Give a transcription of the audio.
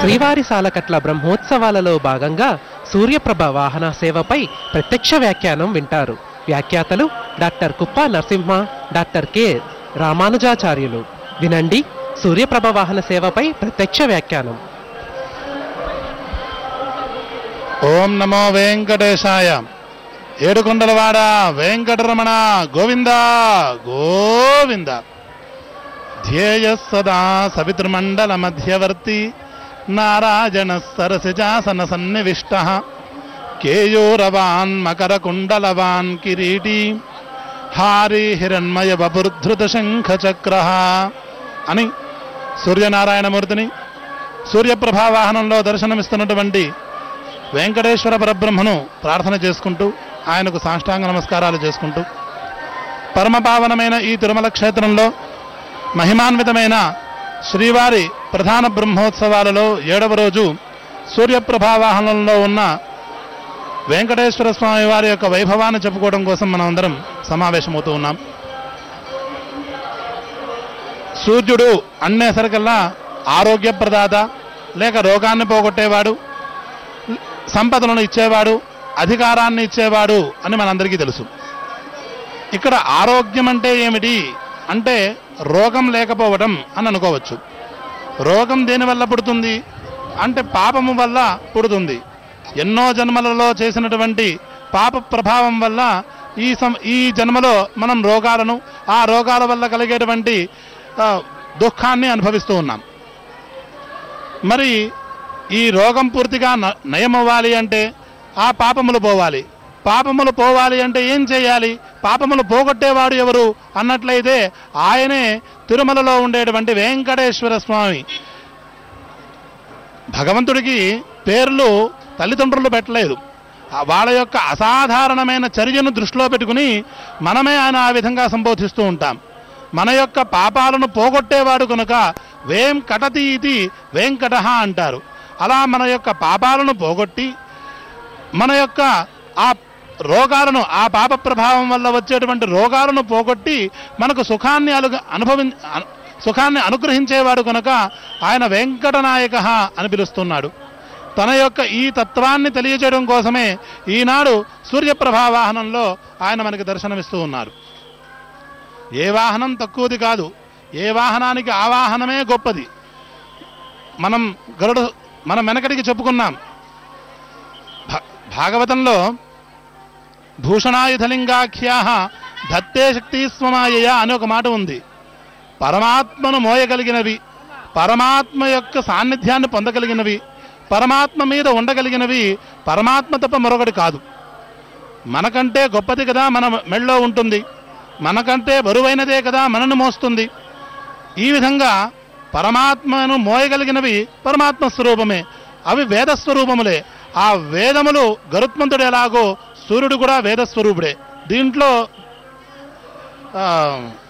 శ్రీవారి సాలకట్ల బ్రహ్మోత్సవాలలో భాగంగా సూర్యప్రభ వాహన సేవపై ప్రత్యక్ష వ్యాఖ్యానం వింటారు వ్యాఖ్యాతలు డాక్టర్ కుప్ప నరసింహ డాక్టర్ కె రామానుజాచార్యులు వినండి సూర్యప్రభ వాహన సేవపై ప్రత్యక్ష వ్యాఖ్యానం ఓం నమో వెంకటేశాయ ఏడుకొండలవాడ వెంకటరమణ గోవింద గోవింద ధ్యేయ సదా సవితృమండల మధ్యవర్తి నారాయణ సరసిజాసన సన్నివిష్ట కేయూరవాన్ మకర కుండలవాన్ కిరీటి హారి హిరణ్మయ బపుర్ధృత శంఖ చక్ర అని సూర్యనారాయణమూర్తిని సూర్యప్రభా వాహనంలో దర్శనమిస్తున్నటువంటి వెంకటేశ్వర పరబ్రహ్మను ప్రార్థన చేసుకుంటూ ఆయనకు సాష్టాంగ నమస్కారాలు చేసుకుంటూ పరమపావనమైన ఈ తిరుమల క్షేత్రంలో మహిమాన్వితమైన శ్రీవారి ప్రధాన బ్రహ్మోత్సవాలలో ఏడవ రోజు సూర్యప్రభా వాహనంలో ఉన్న వెంకటేశ్వర స్వామి వారి యొక్క వైభవాన్ని చెప్పుకోవడం కోసం మనం అందరం సమావేశమవుతూ ఉన్నాం సూర్యుడు అన్నేసరికల్లా ఆరోగ్య ప్రదాత లేక రోగాన్ని పోగొట్టేవాడు సంపదలను ఇచ్చేవాడు అధికారాన్ని ఇచ్చేవాడు అని మనందరికీ తెలుసు ఇక్కడ ఆరోగ్యం అంటే ఏమిటి అంటే రోగం లేకపోవడం అని అనుకోవచ్చు రోగం దేని వల్ల పుడుతుంది అంటే పాపము వల్ల పుడుతుంది ఎన్నో జన్మలలో చేసినటువంటి పాప ప్రభావం వల్ల ఈ సం ఈ జన్మలో మనం రోగాలను ఆ రోగాల వల్ల కలిగేటువంటి ఆ, దుఃఖాన్ని అనుభవిస్తూ ఉన్నాం మరి ఈ రోగం పూర్తిగా న- నయమవ్వాలి అంటే ఆ పాపములు పోవాలి పాపములు పోవాలి అంటే ఏం చేయాలి పాపములు పోగొట్టేవాడు ఎవరు అన్నట్లయితే ఆయనే తిరుమలలో ఉండేటువంటి వెంకటేశ్వర స్వామి భగవంతుడికి పేర్లు తల్లిదండ్రులు పెట్టలేదు ఆ వాళ్ళ యొక్క అసాధారణమైన చర్యను దృష్టిలో పెట్టుకుని మనమే ఆయన ఆ విధంగా సంబోధిస్తూ ఉంటాం మన యొక్క పాపాలను పోగొట్టేవాడు కనుక వేం కటతి ఇది వెంకట అంటారు అలా మన యొక్క పాపాలను పోగొట్టి మన యొక్క ఆ రోగాలను ఆ పాప ప్రభావం వల్ల వచ్చేటువంటి రోగాలను పోగొట్టి మనకు సుఖాన్ని అలుగ అనుభవి అను- సుఖాన్ని అనుగ్రహించేవాడు కనుక ఆయన వెంకటనాయక అని పిలుస్తున్నాడు తన యొక్క ఈ తత్వాన్ని తెలియజేయడం కోసమే ఈనాడు సూర్యప్రభా వాహనంలో ఆయన మనకి దర్శనమిస్తూ ఉన్నారు ఏ వాహనం తక్కువది కాదు ఏ వాహనానికి ఆ వాహనమే గొప్పది మనం గరుడు మనం వెనకటికి చెప్పుకున్నాం భా- భాగవతంలో భూషణాయుధలింగాఖ్యా దత్తే శక్తి స్వమాయ అని ఒక మాట ఉంది పరమాత్మను మోయగలిగినవి పరమాత్మ యొక్క సాన్నిధ్యాన్ని పొందగలిగినవి పరమాత్మ మీద ఉండగలిగినవి పరమాత్మ తప్ప మరొకటి కాదు మనకంటే గొప్పది కదా మన మెళ్ళో ఉంటుంది మనకంటే బరువైనదే కదా మనను మోస్తుంది ఈ విధంగా పరమాత్మను మోయగలిగినవి పరమాత్మ స్వరూపమే అవి వేద స్వరూపములే ఆ వేదములు గరుత్మంతుడు ఎలాగో సూర్యుడు కూడా వేద స్వరూపుడే దీంట్లో ఆ,